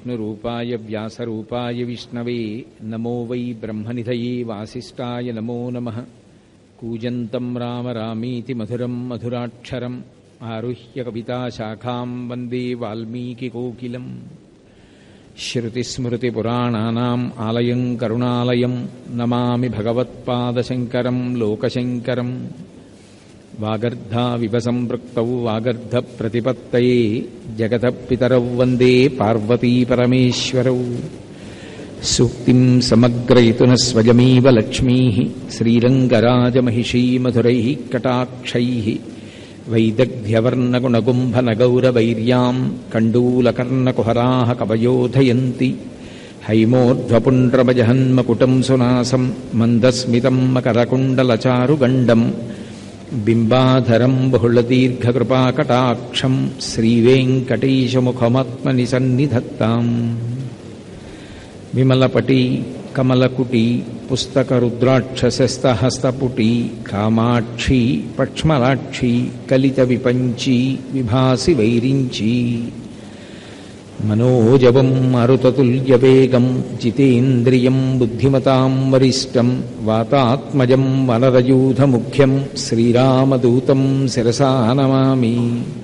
విష్ణురూపాయ వ్యాసరూపాయ విష్ణవే నమో వై బ్రహ్మనిధయే వాసిష్ఠాయ నమో నమ కూజంతం రామ రామీతి మధురం మధురాక్షరం ఆరుహ్య కవితాశాఖాం వందే వాల్మీకికోకిలం శృతిస్మృతిపురాణానాम् ఆలయం కరుణాలయం నమామి భగవత్పాదశంకరం లోకశంకరం వాగర్ధావివ సంపృక్తౌ వాగర్ధ ప్రతిపత్తయే జగత పితరౌ వందే పార్వతీ పరమేశ్వరౌ సూక్తిం సమగ్రయతున స్వయమేవ లక్ష్మీ శ్రీరంగరాజమహిషీ మధురై కటాక్షై వైదగ్ధ్యవర్ణగుణగుంభనగౌరవైర్యాం కండూలకర్ణకుహరా కవయోధయంతి హైమోర్ధ్వపుండ్రమజహన్మకుటం సునాసం మందస్మితం మకరకుండలచారుగండం బింబాధరం బహుళదీర్ఘకృపాకటాక్షం శ్రీవేంకటేశముఖమాత్మని సన్నిధత్తాం విమలపటి కమలకుటి పుస్తకరుద్రాక్షసస్తహస్తపుటి కామాక్షి పక్ష్మలాక్షి కలిత విపంచి విభాసి వైరించి మనోజవం మరుతతుల్యవేగం జితేంద్రియం బుద్ధిమతాం వరిష్టం వాతాత్మజం వనరయూధముఖ్యం శ్రీరామదూతం శిరసా నమామి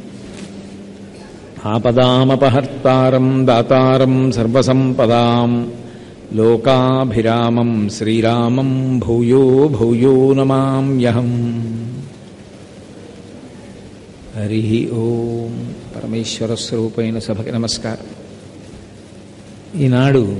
ఆపదామపహర్తారం దాతారం సర్వసంపదాం లోకాభిరామం శ్రీరామం భూయో భూయో నమామ్యహం హరి ఓం పరమేశ్వర స్వరూపైన సభకి నమస్కారం ఈనాడు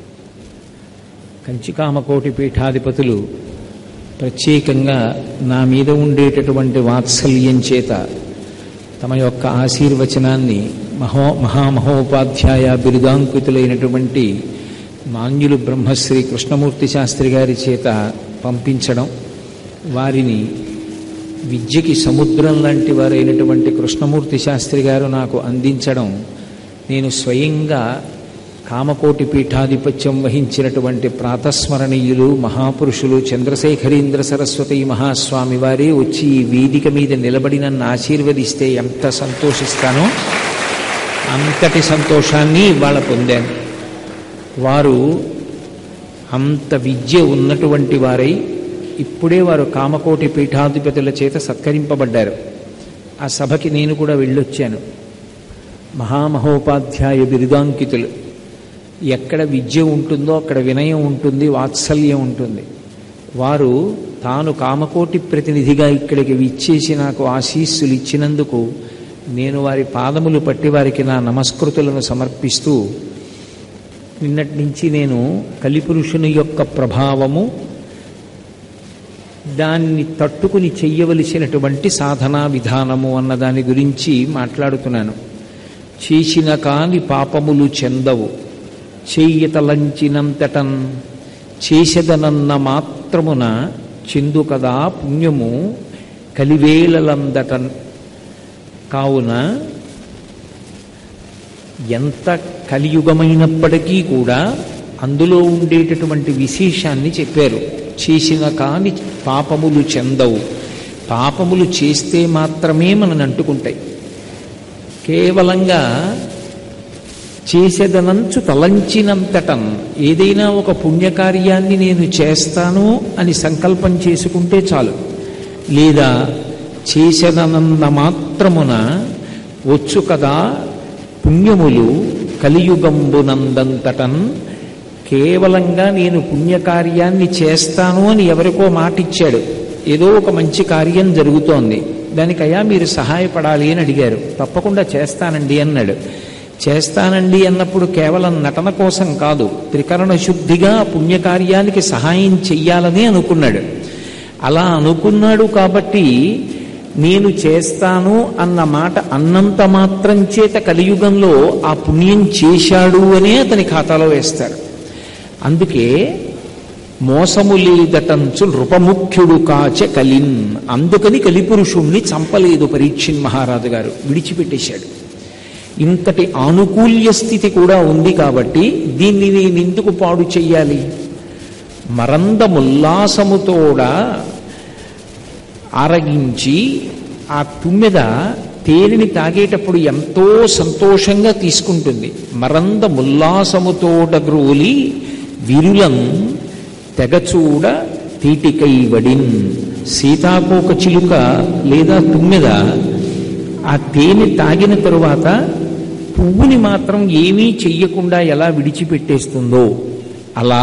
కంచికామకోటి పీఠాధిపతులు ప్రత్యేకంగా నా మీద ఉండేటటువంటి వాత్సల్యం చేత తమ యొక్క ఆశీర్వచనాన్ని మహో మహామహోపాధ్యాయ బిరుదాంకితులైనటువంటి మాన్యులు బ్రహ్మశ్రీ కృష్ణమూర్తి శాస్త్రి గారి చేత పంపించడం వారిని విద్యకి సముద్రం లాంటి వారైనటువంటి కృష్ణమూర్తి శాస్త్రి గారు నాకు అందించడం నేను స్వయంగా కామకోటి పీఠాధిపత్యం వహించినటువంటి ప్రాతస్మరణీయులు మహాపురుషులు చంద్రశేఖరీంద్ర సరస్వతి మహాస్వామి వారే వచ్చి ఈ వేదిక మీద నిలబడి నన్ను ఆశీర్వదిస్తే ఎంత సంతోషిస్తానో అంతటి సంతోషాన్ని ఇవాళ పొందాను వారు అంత విద్య ఉన్నటువంటి వారై ఇప్పుడే వారు కామకోటి పీఠాధిపతుల చేత సత్కరింపబడ్డారు ఆ సభకి నేను కూడా వెళ్ళొచ్చాను మహామహోపాధ్యాయ బిరుదాంకితులు ఎక్కడ విద్య ఉంటుందో అక్కడ వినయం ఉంటుంది వాత్సల్యం ఉంటుంది వారు తాను కామకోటి ప్రతినిధిగా ఇక్కడికి విచ్చేసి నాకు ఆశీస్సులు ఇచ్చినందుకు నేను వారి పాదములు పట్టి వారికి నా నమస్కృతులను సమర్పిస్తూ నిన్నటి నుంచి నేను కలిపురుషుని యొక్క ప్రభావము దాన్ని తట్టుకుని చెయ్యవలసినటువంటి సాధనా విధానము అన్న దాని గురించి మాట్లాడుతున్నాను చేసిన కాని పాపములు చెందవు చెయ్యతలంచినంతటన్ చేసెదనన్న మాత్రమున చెందు కదా పుణ్యము కలివేలలందటన్ కావున ఎంత కలియుగమైనప్పటికీ కూడా అందులో ఉండేటటువంటి విశేషాన్ని చెప్పారు చేసిన కాని పాపములు చెందవు పాపములు చేస్తే మాత్రమే మనని అంటుకుంటాయి కేవలంగా చేసేదనంచు తలంచినంతటం ఏదైనా ఒక పుణ్యకార్యాన్ని నేను చేస్తాను అని సంకల్పం చేసుకుంటే చాలు లేదా చేసేదనన్న మాత్రమున వచ్చు కదా పుణ్యములు కలియుగంబునందంతటన్ కేవలంగా నేను పుణ్యకార్యాన్ని చేస్తాను అని ఎవరికో మాటిచ్చాడు ఏదో ఒక మంచి కార్యం జరుగుతోంది దానికయ్యా మీరు సహాయపడాలి అని అడిగారు తప్పకుండా చేస్తానండి అన్నాడు చేస్తానండి అన్నప్పుడు కేవలం నటన కోసం కాదు త్రికరణ శుద్ధిగా పుణ్యకార్యానికి సహాయం చెయ్యాలని అనుకున్నాడు అలా అనుకున్నాడు కాబట్టి నేను చేస్తాను అన్న మాట అన్నంత మాత్రం చేత కలియుగంలో ఆ పుణ్యం చేశాడు అనే అతని ఖాతాలో వేస్తారు అందుకే మోసము లేదటంచు నృపముఖ్యుడు కాచ కలిన్ అందుకని కలిపురుషుణ్ణి చంపలేదు పరీక్షిన్ మహారాజు గారు విడిచిపెట్టేశాడు ఇంతటి ఆనుకూల్య స్థితి కూడా ఉంది కాబట్టి దీన్ని నేను ఎందుకు పాడు చెయ్యాలి మరందముల్లాసముతోడ ఆరగించి ఆ తుమ్మెద తేనెని తాగేటప్పుడు ఎంతో సంతోషంగా తీసుకుంటుంది మరంద ముల్లాసముతోడగ్రోలి విరులం తెగచూడ తీటికై వడిన్ సీతాకోక చిలుక లేదా తుమ్మెద ఆ తేనె తాగిన తరువాత పువ్వుని మాత్రం ఏమీ చెయ్యకుండా ఎలా విడిచిపెట్టేస్తుందో అలా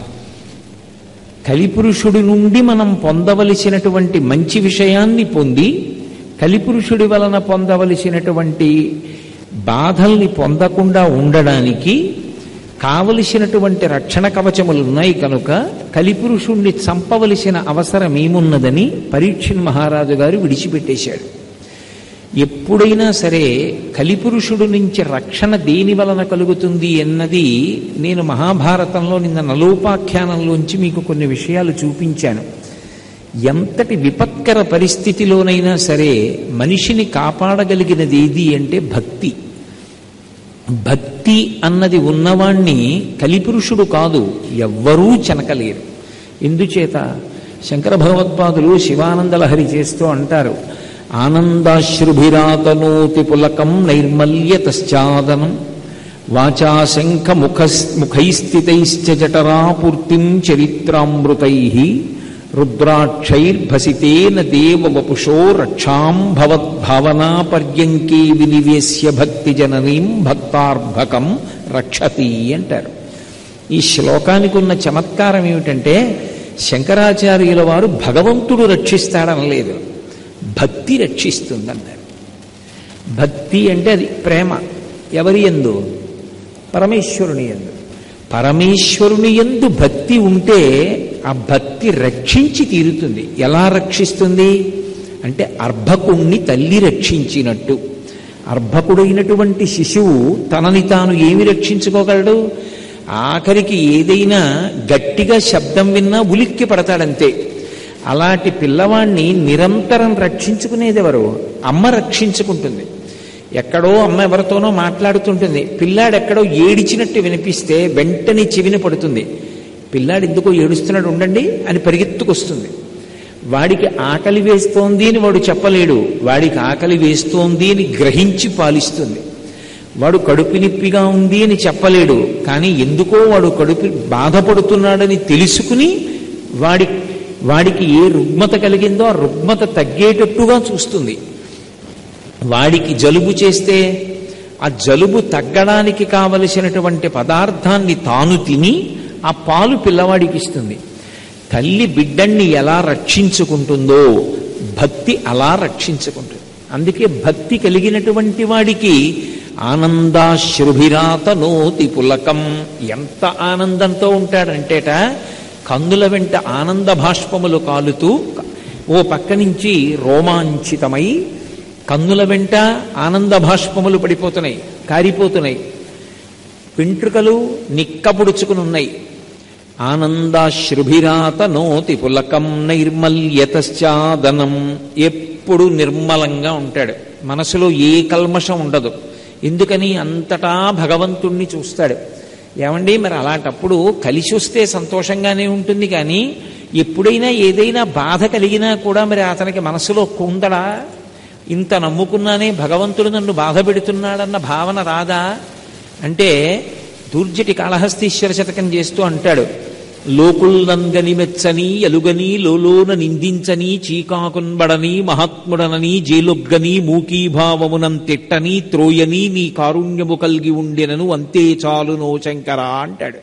కలిపురుషుడి నుండి మనం పొందవలసినటువంటి మంచి విషయాన్ని పొంది కలిపురుషుడి వలన పొందవలసినటువంటి బాధల్ని పొందకుండా ఉండడానికి కావలసినటువంటి రక్షణ కవచములు ఉన్నాయి కనుక కలిపురుషుణ్ణి చంపవలసిన అవసరం ఏమున్నదని పరీక్షణ్ మహారాజు గారు విడిచిపెట్టేశాడు ఎప్పుడైనా సరే కలిపురుషుడు నుంచి రక్షణ దేని వలన కలుగుతుంది అన్నది నేను మహాభారతంలో నిన్న నలోపాఖ్యానంలోంచి మీకు కొన్ని విషయాలు చూపించాను ఎంతటి విపత్కర పరిస్థితిలోనైనా సరే మనిషిని కాపాడగలిగినది ఏది అంటే భక్తి భక్తి అన్నది ఉన్నవాణ్ణి కలిపురుషుడు కాదు ఎవ్వరూ చెనకలేరు ఎందుచేత శంకర భగవత్పాదులు శివానందలహరి చేస్తూ అంటారు ఆనందాశ్రుభిరాతనోతి పులకం నైర్మల్యతశ్చాదనం వాచా శంఖ ముఖ ముఖైస్థితైశ్చ జఠరాపూర్తిం చరిత్రామృతై రుద్రాక్షైర్భసితేన దేవ వపుషో రక్షాం భవద్భావనా పర్యంకే వినివేశ్య భక్తి జననీం భక్తార్భకం రక్షతి అంటారు ఈ శ్లోకానికి ఉన్న చమత్కారం ఏమిటంటే శంకరాచార్యుల వారు భగవంతుడు రక్షిస్తాడనలేదు భక్తి రక్షిస్తుందన్నారు భక్తి అంటే అది ప్రేమ ఎవరి ఎందు పరమేశ్వరుని ఎందు పరమేశ్వరుని ఎందు భక్తి ఉంటే ఆ భక్తి రక్షించి తీరుతుంది ఎలా రక్షిస్తుంది అంటే అర్భకుణ్ణి తల్లి రక్షించినట్టు అర్భకుడైనటువంటి శిశువు తనని తాను ఏమి రక్షించుకోగలడు ఆఖరికి ఏదైనా గట్టిగా శబ్దం విన్నా ఉలిక్కి పడతాడంతే అలాంటి పిల్లవాణ్ణి నిరంతరం రక్షించుకునేది ఎవరు అమ్మ రక్షించుకుంటుంది ఎక్కడో అమ్మ ఎవరితోనో మాట్లాడుతుంటుంది పిల్లాడు ఎక్కడో ఏడిచినట్టు వినిపిస్తే వెంటనే చెవిన పడుతుంది పిల్లాడు ఎందుకో ఏడుస్తున్నాడు ఉండండి అని పరిగెత్తుకొస్తుంది వాడికి ఆకలి వేస్తోంది అని వాడు చెప్పలేడు వాడికి ఆకలి వేస్తోంది అని గ్రహించి పాలిస్తుంది వాడు కడుపు నొప్పిగా ఉంది అని చెప్పలేడు కానీ ఎందుకో వాడు కడుపు బాధపడుతున్నాడని తెలుసుకుని వాడి వాడికి ఏ రుగ్మత కలిగిందో ఆ రుగ్మత తగ్గేటట్టుగా చూస్తుంది వాడికి జలుబు చేస్తే ఆ జలుబు తగ్గడానికి కావలసినటువంటి పదార్థాన్ని తాను తిని ఆ పాలు పిల్లవాడికి ఇస్తుంది తల్లి బిడ్డన్ని ఎలా రక్షించుకుంటుందో భక్తి అలా రక్షించుకుంటుంది అందుకే భక్తి కలిగినటువంటి వాడికి ఆనందాశ్రుభిరాత నోతి పులకం ఎంత ఆనందంతో ఉంటాడంటేట కందుల వెంట ఆనంద భాష్పములు కాలుతూ ఓ పక్క నుంచి రోమాంచితమై కన్నుల వెంట ఆనంద భాష్పములు పడిపోతున్నాయి కారిపోతున్నాయి వెంట్రుకలు నిక్కపుడుచుకుని ఉన్నాయి ఆనందాశ్రుభిరాత నోతి పులకం నైర్మల్యతశ్చాదనం ఎప్పుడు నిర్మలంగా ఉంటాడు మనసులో ఏ కల్మషం ఉండదు ఎందుకని అంతటా భగవంతుణ్ణి చూస్తాడు ఏమండి మరి అలాంటప్పుడు కలిసి వస్తే సంతోషంగానే ఉంటుంది కానీ ఎప్పుడైనా ఏదైనా బాధ కలిగినా కూడా మరి అతనికి మనసులో కుందడా ఇంత నమ్ముకున్నానే భగవంతుడు నన్ను బాధ పెడుతున్నాడన్న భావన రాదా అంటే దూర్జటి కాళహస్తీశ్వర శతకం చేస్తూ అంటాడు లోకుల్నంగని మెచ్చని ఎలుగని లోలోన నిందించని చీకాకున్బడని మహాత్ముడనని జేలొగ్గని మూకీభావమునం తిట్టని త్రోయని నీ కారుణ్యము కలిగి ఉండినను అంతే చాలు నో శంకరా అంటాడు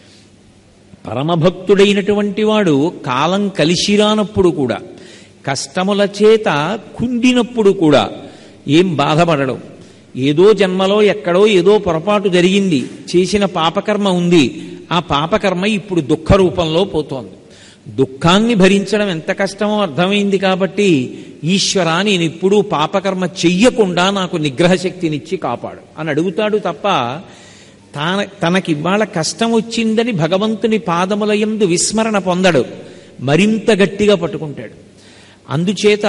పరమభక్తుడైనటువంటి వాడు కాలం కలిసిరానప్పుడు కూడా కష్టముల చేత కుండినప్పుడు కూడా ఏం బాధపడడం ఏదో జన్మలో ఎక్కడో ఏదో పొరపాటు జరిగింది చేసిన పాపకర్మ ఉంది ఆ పాపకర్మ ఇప్పుడు దుఃఖ రూపంలో పోతోంది దుఃఖాన్ని భరించడం ఎంత కష్టమో అర్థమైంది కాబట్టి ఈశ్వరా నేను ఇప్పుడు పాపకర్మ చెయ్యకుండా నాకు నిగ్రహ శక్తినిచ్చి కాపాడు అని అడుగుతాడు తప్ప తాన తనకి ఇవాళ కష్టం వచ్చిందని భగవంతుని పాదములయందు విస్మరణ పొందడు మరింత గట్టిగా పట్టుకుంటాడు అందుచేత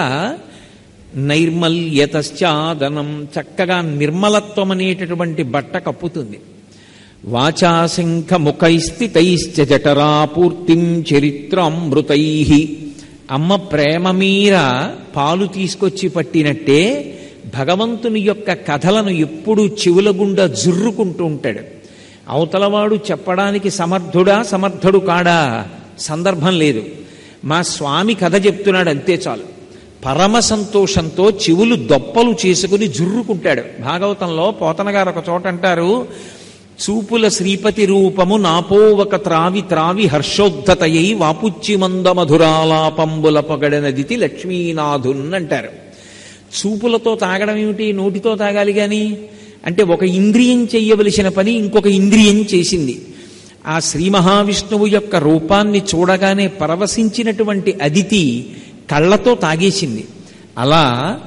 నైర్మల్యతశ్చాదనం చక్కగా నిర్మలత్వం అనేటటువంటి బట్ట కప్పుతుంది వాచాశంఖ ముఖైస్థితైశ్చ జఠరాపూర్తిం చరిత్రామృతై అమ్మ ప్రేమ మీర పాలు తీసుకొచ్చి పట్టినట్టే భగవంతుని యొక్క కథలను ఎప్పుడూ చెవుల గుండా జుర్రుకుంటూ ఉంటాడు అవతలవాడు చెప్పడానికి సమర్థుడా సమర్థుడు కాడా సందర్భం లేదు మా స్వామి కథ చెప్తున్నాడు అంతే చాలు పరమ సంతోషంతో చెవులు దొప్పలు చేసుకుని జుర్రుకుంటాడు భాగవతంలో పోతన గారు ఒక చోట అంటారు చూపుల శ్రీపతి రూపము నాపోవక త్రావి త్రావి హర్షోద్ధతయై వాపుచ్చి మంద మధురాలాపంబుల పొగడనదితి లక్ష్మీనాథున్ అంటారు చూపులతో తాగడం ఏమిటి నోటితో తాగాలి గాని అంటే ఒక ఇంద్రియం చెయ్యవలసిన పని ఇంకొక ఇంద్రియం చేసింది ఆ శ్రీ మహావిష్ణువు యొక్క రూపాన్ని చూడగానే పరవశించినటువంటి అదితి కళ్ళతో తాగేసింది అలా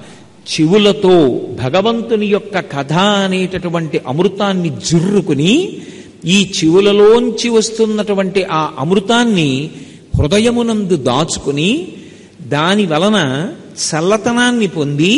చెవులతో భగవంతుని యొక్క కథ అనేటటువంటి అమృతాన్ని జుర్రుకుని ఈ చెవులలోంచి వస్తున్నటువంటి ఆ అమృతాన్ని హృదయమునందు దాచుకుని దాని వలన చల్లతనాన్ని పొంది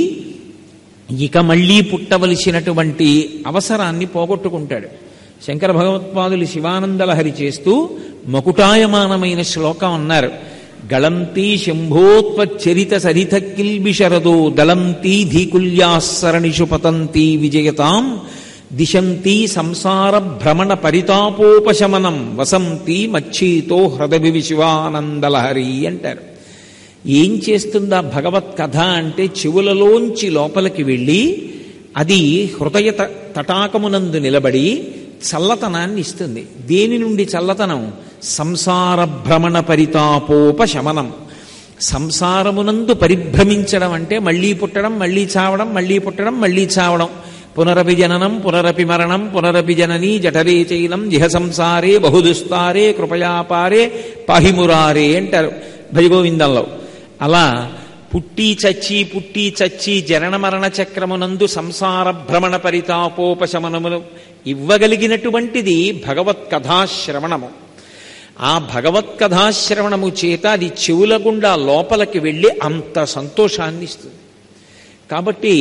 ఇక మళ్ళీ పుట్టవలసినటువంటి అవసరాన్ని పోగొట్టుకుంటాడు శంకర భగవత్పాదులు శివానందలహరి చేస్తూ మకుటాయమానమైన శ్లోకం అన్నారు గళంతి శంభోత్వచరిత సరిత కిల్బిషరదో దళంతి ధీకుల్యాసరణిషు పతంతి విజయతాం దిశంతి సంసార భ్రమణ పరితాపోపశమనం వసంతి మచ్చీతో హృదయ శివానందలహరి అంటారు ఏం చేస్తుందా భగవత్ కథ అంటే చెవులలోంచి లోపలికి వెళ్ళి అది హృదయ త- తటాకమునందు నిలబడి చల్లతనాన్ని ఇస్తుంది దేని నుండి చల్లతనం సంసార భ్రమణ పరితాపోపశమనం సంసారమునందు పరిభ్రమించడం అంటే మళ్ళీ పుట్టడం మళ్ళీ చావడం మళ్ళీ పుట్టడం మళ్ళీ చావడం పునరపి జననం పునరపి మరణం పునరపి జననీ జఠరే చైలం జిహ సంసారే బహుదుస్తారే కృపయాపారే పాహిమురారే అంటారు భజగోవిందంలో అలా పుట్టి చచ్చి పుట్టి చచ్చి జనన మరణ చక్రమునందు సంసార భ్రమణ పరితాపోపశమనమును ఇవ్వగలిగినటువంటిది భగవత్ కథాశ్రవణము ఆ భగవత్ కథాశ్రవణము చేత అది చెవుల గుండా లోపలికి వెళ్ళి అంత సంతోషాన్ని ఇస్తుంది కాబట్టి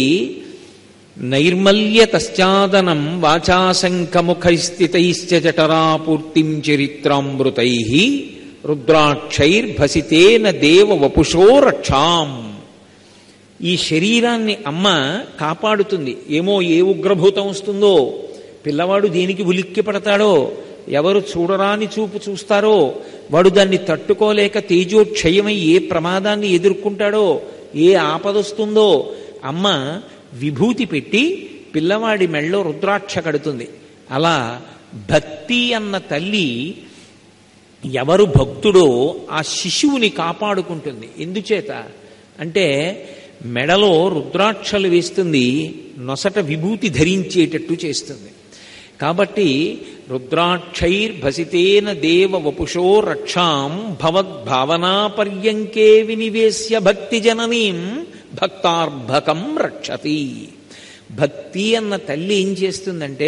నైర్మల్య తశ్చాదనం వాచాశంఖముఖైస్థితైశ్చ జఠరాపూర్తిం చరిత్రామృతై రుద్రాక్షైర్భసితేన దేవ వపుషో రక్షాం ఈ శరీరాన్ని అమ్మ కాపాడుతుంది ఏమో ఏ ఉగ్రభూతం వస్తుందో పిల్లవాడు దేనికి ఉలిక్కి పడతాడో ఎవరు చూడరాని చూపు చూస్తారో వాడు దాన్ని తట్టుకోలేక తేజోక్షయమై ఏ ప్రమాదాన్ని ఎదుర్కొంటాడో ఏ ఆపదొస్తుందో అమ్మ విభూతి పెట్టి పిల్లవాడి మెళ్ళో రుద్రాక్ష కడుతుంది అలా భక్తి అన్న తల్లి ఎవరు భక్తుడో ఆ శిశువుని కాపాడుకుంటుంది ఎందుచేత అంటే మెడలో రుద్రాక్షలు వేస్తుంది నొసట విభూతి ధరించేటట్టు చేస్తుంది కాబట్టి రుద్రాక్షైర్భసితేన దేవ వపుషో రక్షాం భవద్భావనా పర్యంకే వినివేశ్య భక్తి జననీం భక్తార్భకం రక్షతి భక్తి అన్న తల్లి ఏం చేస్తుందంటే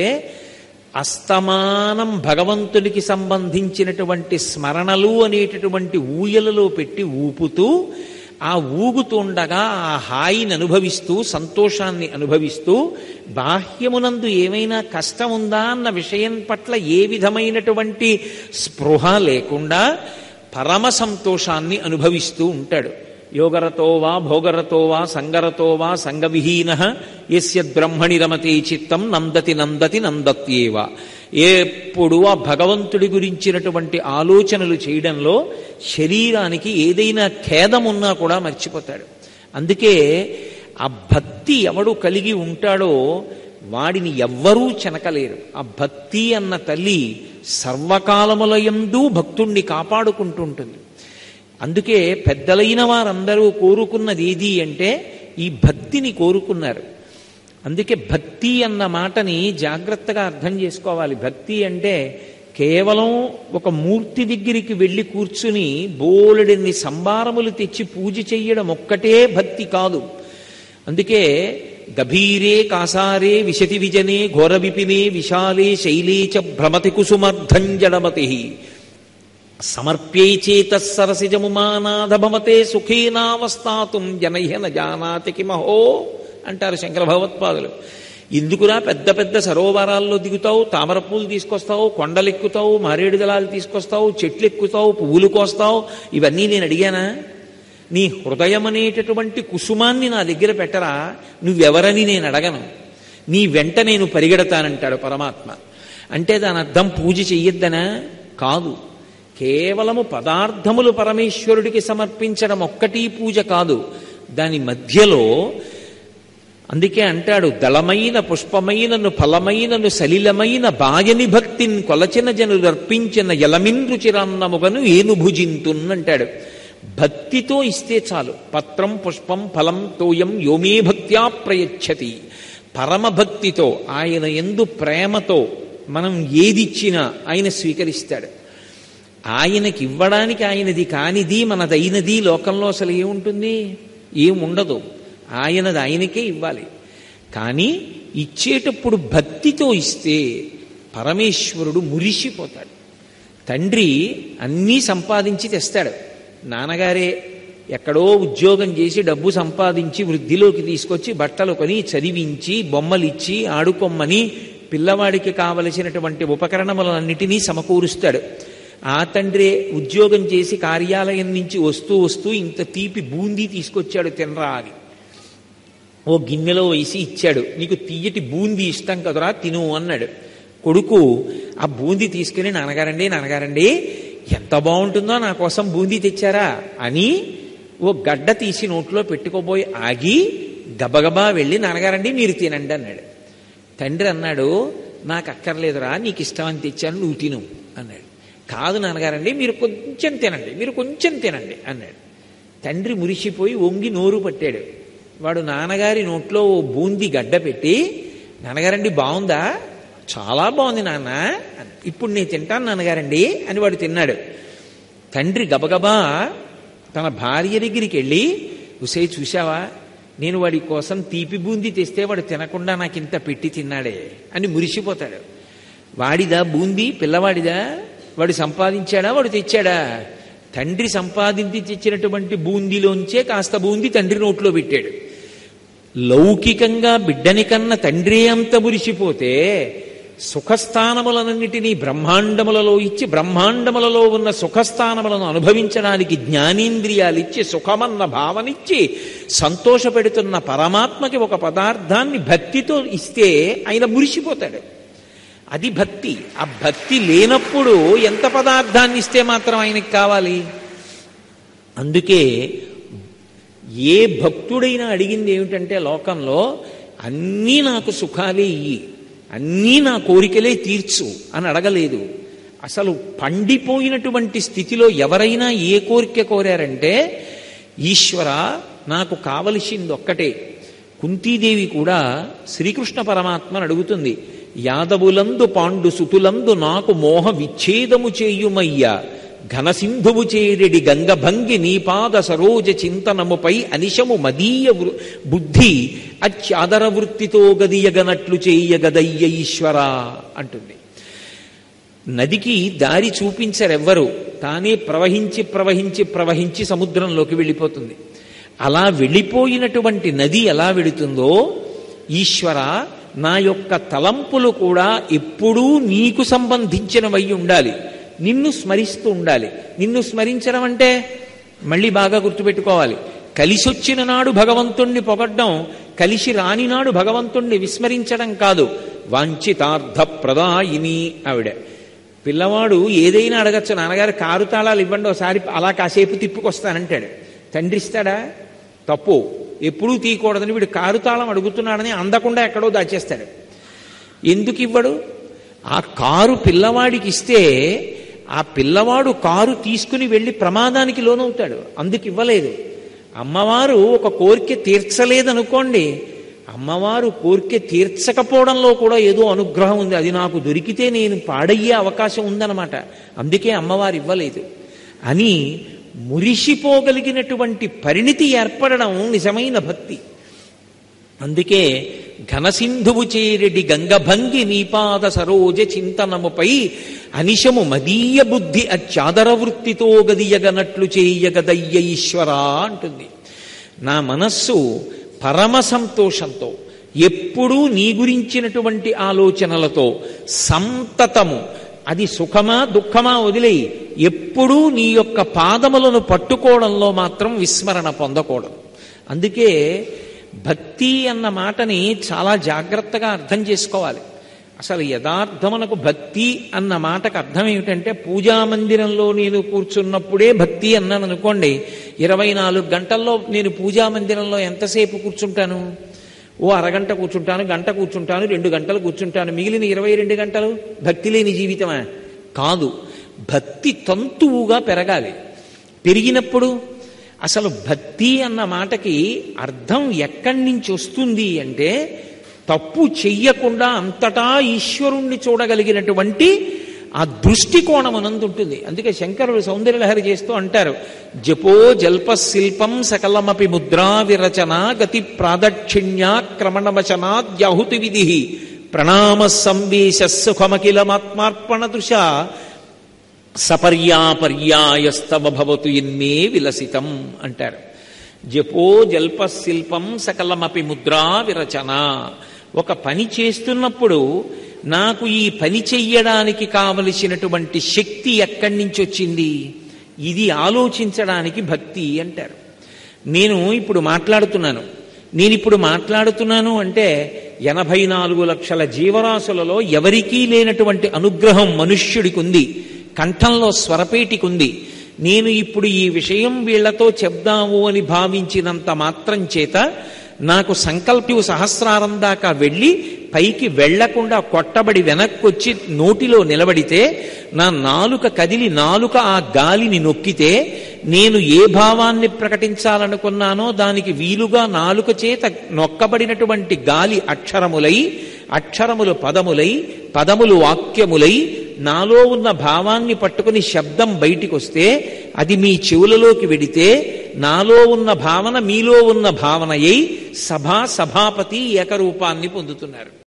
అస్తమానం భగవంతునికి సంబంధించినటువంటి స్మరణలు అనేటటువంటి ఊయలలో పెట్టి ఊపుతూ ఆ ఊగుతుండగా ఆ హాయిని అనుభవిస్తూ సంతోషాన్ని అనుభవిస్తూ బాహ్యమునందు ఏమైనా కష్టం ఉందా అన్న విషయం పట్ల ఏ విధమైనటువంటి స్పృహ లేకుండా పరమ సంతోషాన్ని అనుభవిస్తూ ఉంటాడు యోగరతో వా భోగరతో వా సంగరతో వా సంగవిహీన ఎస్య బ్రహ్మణి రమతే చిత్తం నందతి నందతి నందత్యేవ ఎప్పుడు ఆ భగవంతుడి గురించినటువంటి ఆలోచనలు చేయడంలో శరీరానికి ఏదైనా ఖేదమున్నా కూడా మర్చిపోతాడు అందుకే ఆ భక్తి ఎవడు కలిగి ఉంటాడో వాడిని ఎవ్వరూ చెనకలేరు ఆ భక్తి అన్న తల్లి సర్వకాలములయందు భక్తుణ్ణి కాపాడుకుంటూ ఉంటుంది అందుకే పెద్దలైన వారందరూ కోరుకున్నది ఏది అంటే ఈ భక్తిని కోరుకున్నారు అందుకే భక్తి అన్న మాటని జాగ్రత్తగా అర్థం చేసుకోవాలి భక్తి అంటే కేవలం ఒక మూర్తి దగ్గరికి వెళ్ళి కూర్చుని బోలెడన్ని సంబారములు తెచ్చి పూజ చెయ్యడం ఒక్కటే భక్తి కాదు అందుకే గభీరే కాసారే విశతి విజనే ఘోర విపినే విశాలే శైలే చ భ్రమతి కుసుమర్ధంజడమతి సమర్ప్యై చేత సరసిజముమానాథభవతే సుఖేనావస్థాతుం జనహ్య న జానాతి కిమహో అంటారు శంకర భగవత్పాదులు ఎందుకురా పెద్ద పెద్ద సరోవరాల్లో దిగుతావు తామర పూలు తీసుకొస్తావు కొండలెక్కుతావు మారేడు దళాలు తీసుకొస్తావు చెట్లు ఎక్కుతావు పువ్వులు కోస్తావు ఇవన్నీ నేను అడిగానా నీ హృదయం అనేటటువంటి కుసుమాన్ని నా దగ్గర పెట్టరా నువ్వెవరని నేను అడగను నీ వెంట నేను పరిగెడతానంటాడు పరమాత్మ అంటే దాని అర్థం పూజ చెయ్యొద్దనా కాదు కేవలము పదార్థములు పరమేశ్వరుడికి సమర్పించడం ఒక్కటి పూజ కాదు దాని మధ్యలో అందుకే అంటాడు దళమైన పుష్పమైనను ఫలమైనను సలిలమైన బాయని భక్తిని కొలచిన జనులు అర్పించిన యలమిన్రుచిరాన్నముగను ఏను భుజింతున్ అంటాడు భక్తితో ఇస్తే చాలు పత్రం పుష్పం ఫలం తోయం యోమే భక్త్యా ప్రయచ్చతి పరమభక్తితో ఆయన ఎందు ప్రేమతో మనం ఏదిచ్చినా ఆయన స్వీకరిస్తాడు ఆయనకి ఇవ్వడానికి ఆయనది కానిది మనదైనది లోకంలో అసలు ఏముంటుంది ఏముండదు ఆయనది ఆయనకే ఇవ్వాలి కానీ ఇచ్చేటప్పుడు భక్తితో ఇస్తే పరమేశ్వరుడు మురిసిపోతాడు తండ్రి అన్నీ సంపాదించి తెస్తాడు నాన్నగారే ఎక్కడో ఉద్యోగం చేసి డబ్బు సంపాదించి వృద్ధిలోకి తీసుకొచ్చి బట్టలు కొని చదివించి బొమ్మలిచ్చి ఆడుకొమ్మని పిల్లవాడికి కావలసినటువంటి ఉపకరణములన్నిటినీ సమకూరుస్తాడు ఆ తండ్రే ఉద్యోగం చేసి కార్యాలయం నుంచి వస్తూ వస్తూ ఇంత తీపి బూందీ తీసుకొచ్చాడు తినరా అని ఓ గిన్నెలో వేసి ఇచ్చాడు నీకు తీయటి బూందీ ఇష్టం కదరా తిను అన్నాడు కొడుకు ఆ బూందీ తీసుకుని నాన్నగారండి నాన్నగారండి ఎంత బాగుంటుందో నా కోసం బూందీ తెచ్చారా అని ఓ గడ్డ తీసి నోట్లో పెట్టుకోబోయి ఆగి గబగబా వెళ్ళి నాన్నగారండి మీరు తినండి అన్నాడు తండ్రి అన్నాడు నాకు అక్కర్లేదురా నీకు ఇష్టమని తెచ్చాను నువ్వు తిను అన్నాడు కాదు నాన్నగారండి మీరు కొంచెం తినండి మీరు కొంచెం తినండి అన్నాడు తండ్రి మురిసిపోయి వంగి నోరు పట్టాడు వాడు నాన్నగారి నోట్లో ఓ బూందీ గడ్డ పెట్టి నాన్నగారండి బాగుందా చాలా బాగుంది నాన్న అని. ఇప్పుడు నేను తింటాను నాన్నగారండి అని వాడు తిన్నాడు తండ్రి గబగబా తన భార్య దగ్గరికి వెళ్ళి ఉసే చూశావా నేను వాడి కోసం తీపి బూందీ తెస్తే వాడు తినకుండా నాకు ఇంత పెట్టి తిన్నాడే అని మురిసిపోతాడు వాడిదా బూందీ పిల్లవాడిదా వాడు సంపాదించాడా వాడు తెచ్చాడా తండ్రి సంపాదించి తెచ్చినటువంటి బూందీలోంచే కాస్త బూందీ తండ్రి నోట్లో పెట్టాడు లౌకికంగా బిడ్డని కన్న తండ్రి అంత మురిసిపోతే సుఖస్థానములన్నిటినీ బ్రహ్మాండములలో ఇచ్చి బ్రహ్మాండములలో ఉన్న సుఖస్థానములను అనుభవించడానికి జ్ఞానేంద్రియాలు ఇచ్చి సుఖమన్న భావనిచ్చి సంతోషపెడుతున్న పరమాత్మకి ఒక పదార్థాన్ని భక్తితో ఇస్తే ఆయన మురిసిపోతాడు అది భక్తి ఆ భక్తి లేనప్పుడు ఎంత పదార్థాన్ని ఇస్తే మాత్రం ఆయనకి కావాలి అందుకే ఏ భక్తుడైనా అడిగింది ఏమిటంటే లోకంలో అన్నీ నాకు సుఖాలే ఇయ్యి అన్నీ నా కోరికలే తీర్చు అని అడగలేదు అసలు పండిపోయినటువంటి స్థితిలో ఎవరైనా ఏ కోరిక కోరారంటే ఈశ్వర నాకు కావలసింది ఒక్కటే కుంతీదేవి కూడా శ్రీకృష్ణ పరమాత్మను అడుగుతుంది యాదవులందు పాండు సుతులందు నాకు మోహ విచ్ఛేదము చేయుమయ్యా ఘనసింధువు చేరెడి గంగభంగి నీపాద సరోజ చింతనముపై అనిశము మదీయ వృ- బుద్ధి అత్యాదర వృత్తితో గదియగనట్లు చేయగదయ్య ఈశ్వర అంటుంది నదికి దారి చూపించరెవ్వరు తానే ప్రవహించి ప్రవహించి ప్రవహించి సముద్రంలోకి వెళ్ళిపోతుంది అలా వెళ్ళిపోయినటువంటి నది ఎలా వెళుతుందో ఈశ్వర నా యొక్క తలంపులు కూడా ఎప్పుడూ నీకు సంబంధించినవై ఉండాలి నిన్ను స్మరిస్తూ ఉండాలి నిన్ను స్మరించడం అంటే మళ్ళీ బాగా గుర్తుపెట్టుకోవాలి కలిసొచ్చిన నాడు భగవంతుణ్ణి పొగడ్డం కలిసి రాని నాడు భగవంతుణ్ణి విస్మరించడం కాదు వాంఛితార్థ ప్రదాయిని ఆవిడ పిల్లవాడు ఏదైనా అడగచ్చు నాన్నగారు కారు తాళాలు ఇవ్వండి ఒకసారి అలా కాసేపు తిప్పుకొస్తానంటాడు తండ్రి ఇస్తాడా తప్పు ఎప్పుడూ తీయకూడదని వీడు కారు తాళం అడుగుతున్నాడని అందకుండా ఎక్కడో దాచేస్తాడు ఎందుకు ఇవ్వడు ఆ కారు పిల్లవాడికి ఇస్తే ఆ పిల్లవాడు కారు తీసుకుని వెళ్ళి ప్రమాదానికి లోనవుతాడు అందుకు ఇవ్వలేదు అమ్మవారు ఒక కోరిక తీర్చలేదనుకోండి అమ్మవారు కోరిక తీర్చకపోవడంలో కూడా ఏదో అనుగ్రహం ఉంది అది నాకు దొరికితే నేను పాడయ్యే అవకాశం ఉందన్నమాట అందుకే అమ్మవారు ఇవ్వలేదు అని మురిసిపోగలిగినటువంటి పరిణితి ఏర్పడడం నిజమైన భక్తి అందుకే ఘనసింధువు చేరెడి గంగభంగి నీపాద సరోజ చింతనముపై అనిశము మదీయ బుద్ధి అత్యాదర వృత్తితో గదియగనట్లు చేయగదయ్య ఈశ్వరా అంటుంది నా మనస్సు పరమ సంతోషంతో ఎప్పుడూ నీ గురించినటువంటి ఆలోచనలతో సంతతము అది సుఖమా దుఃఖమా వదిలేయి ఎప్పుడూ నీ యొక్క పాదములను పట్టుకోవడంలో మాత్రం విస్మరణ పొందకూడదు అందుకే భక్తి అన్న మాటని చాలా జాగ్రత్తగా అర్థం చేసుకోవాలి అసలు యథార్థమునకు భక్తి అన్న మాటకు అర్థం ఏమిటంటే పూజా మందిరంలో నేను కూర్చున్నప్పుడే భక్తి అన్నాను అనుకోండి ఇరవై నాలుగు గంటల్లో నేను పూజా మందిరంలో ఎంతసేపు కూర్చుంటాను ఓ అరగంట కూర్చుంటాను గంట కూర్చుంటాను రెండు గంటలు కూర్చుంటాను మిగిలిన ఇరవై రెండు గంటలు భక్తి లేని జీవితమా కాదు భక్తి తంతువుగా పెరగాలి పెరిగినప్పుడు అసలు భక్తి అన్న మాటకి అర్థం ఎక్కడి నుంచి వస్తుంది అంటే తప్పు చెయ్యకుండా అంతటా ఈశ్వరుణ్ణి చూడగలిగినటువంటి ఆ దృష్టికోణమునందు ఉంటుంది అందుకే శంకరుడు సౌందర్యలహరి చేస్తూ అంటారు జపో జల్ప శిల్పం సకలమపి ముద్రా విరచన గతి ప్రాదక్షిణ్యాక్రమణవచనాద్యాహుతి విధి ప్రణామ సంవేశ సుఖమఖిలమాత్మార్పణ దృశ సపర్యాపర్యాయస్తవ భవతు ఎన్నే విలసితం అంటారు జపో జల్ప శిల్పం సకలమపి ముద్రా విరచన ఒక పని చేస్తున్నప్పుడు నాకు ఈ పని చెయ్యడానికి కావలసినటువంటి శక్తి ఎక్కడి నుంచి వచ్చింది ఇది ఆలోచించడానికి భక్తి అంటారు నేను ఇప్పుడు మాట్లాడుతున్నాను నేను ఇప్పుడు మాట్లాడుతున్నాను అంటే ఎనభై నాలుగు లక్షల జీవరాశులలో ఎవరికీ లేనటువంటి అనుగ్రహం మనుష్యుడికి ఉంది కంఠంలో స్వరపేటికి ఉంది నేను ఇప్పుడు ఈ విషయం వీళ్లతో చెప్దాము అని భావించినంత మాత్రం చేత నాకు సంకల్పి సహస్రారం దాకా వెళ్ళి పైకి వెళ్లకుండా కొట్టబడి వెనక్కొచ్చి నోటిలో నిలబడితే నా నాలుక కదిలి నాలుక ఆ గాలిని నొక్కితే నేను ఏ భావాన్ని ప్రకటించాలనుకున్నానో దానికి వీలుగా నాలుక చేత నొక్కబడినటువంటి గాలి అక్షరములై అక్షరములు పదములై పదములు వాక్యములై నాలో ఉన్న భావాన్ని పట్టుకుని శబ్దం బయటికి వస్తే అది మీ చెవులలోకి వెడితే నాలో ఉన్న భావన మీలో ఉన్న భావనయై సభా సభాపతి ఏకరూపాన్ని పొందుతున్నారు